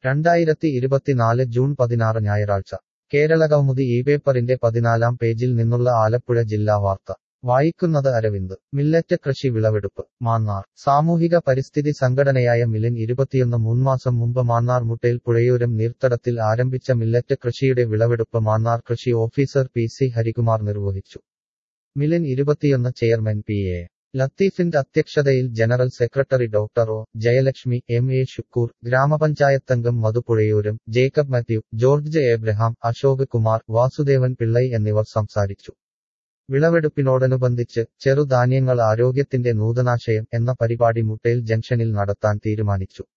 രണ്ടായിരത്തി ഇരുപത്തിനാല് ജൂൺ പതിനാറ് ഞായറാഴ്ച കേരളകൗമുദി ഈ പേപ്പറിന്റെ പതിനാലാം പേജിൽ നിന്നുള്ള ആലപ്പുഴ ജില്ലാ വാർത്ത വായിക്കുന്നത് അരവിന്ദ് മില്ലറ്റ് കൃഷി വിളവെടുപ്പ് മാന്നാർ സാമൂഹിക പരിസ്ഥിതി സംഘടനയായ മിലൻ ഇരുപത്തിയൊന്ന് മൂന്മാസം മുമ്പ് മാന്നാർ മുട്ടയിൽ പുഴയോരം നീർത്തടത്തിൽ ആരംഭിച്ച മില്ലറ്റ് കൃഷിയുടെ വിളവെടുപ്പ് മാന്നാർ കൃഷി ഓഫീസർ പി സി ഹരികുമാർ നിർവഹിച്ചു മിലൻ ഇരുപത്തിയൊന്ന് ചെയർമാൻ പി എ ലത്തീഫിന്റെ അധ്യക്ഷതയിൽ general secretary doctor O Jayalakshmi M A Shukkur ഗ്രാമപഞ്ചായത്തംഗം മധുപുഴയൂരും ജേക്കബ് മാത്യു ജോർജ് എബ്രഹാം അശോക് കുമാർ വാസുദേവൻ പിള്ളൈ എന്നിവർ സംസാരിച്ചു വിളവെടുപ്പിനോടനുബന്ധിച്ച് ചെറുധാന്യങ്ങൾ ആരോഗ്യത്തിന്റെ നൂതനാശയം എന്ന പരിപാടി മുട്ടയിൽ ജംഗ്ഷനിൽ നടത്താൻ തീരുമാനിച്ചു